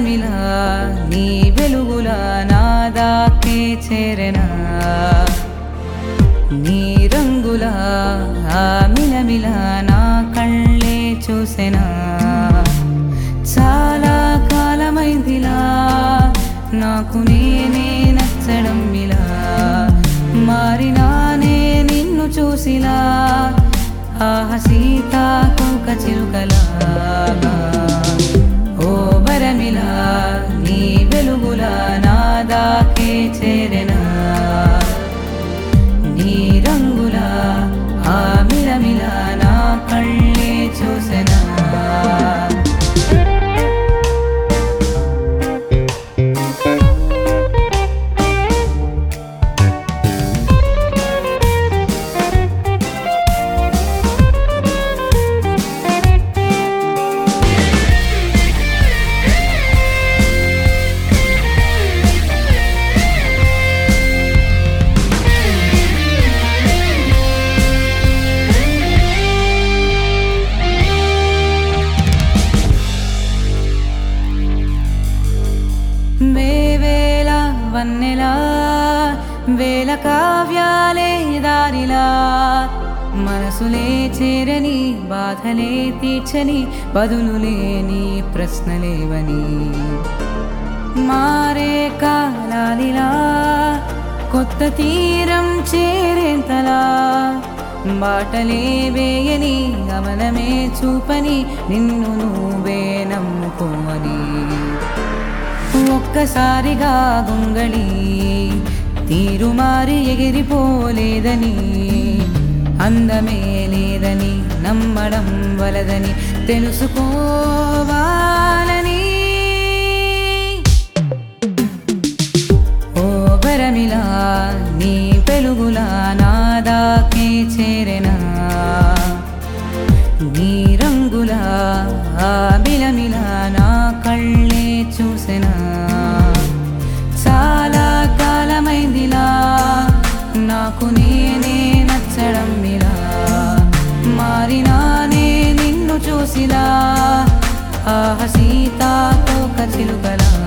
మిలమిలా నీ వెలుగులా నా దాకే చేరెనా నీ రంగులా ఆ మిలమిలా నా కళ్ళే చూసెనా చాలా కాలమైందిలా నాకు నేనే నచ్చడం ఇలా మారినానే నిన్ను చూసిలా ఆహ సీతాకోక చిలుకలాగా ఓ వరమిలా నీ వెలుగులా నా దాకే చేరెనా నీ రంగులా ఆ మిలమిలా నా కళ్ళే చూసెనా వేవేల వన్నెలా వేల కావ్యాలే దారిలా మనసులే చేరని బాధలే తీర్చని బదులు లేని ప్రశ్నలేవని మారే కాలాలిలా కొత్త తీరం చేరేంతలా బాటలే వేయని గమనమే చూపని నిన్ను నువ్వే నమ్ముకోమని ఒక్కసారిగా గుంగళి తీరు మారి ఎగిరిపోలేదని అందమే లేదని నమ్మడం వలదని తెలుసుకోవాలని ఓ వరమిలా నీ పెలుగులా నా దాకే చేరెనా నీ రంగులా ఆ బిలమిలా నా కళ్ళే చూసెనా చాలా కాలమైందిలా నాకు నేనే నచ్చడం ఇలా మారినానే నిన్ను చూసిలా ఆహ సీతాకోక చిలుకలా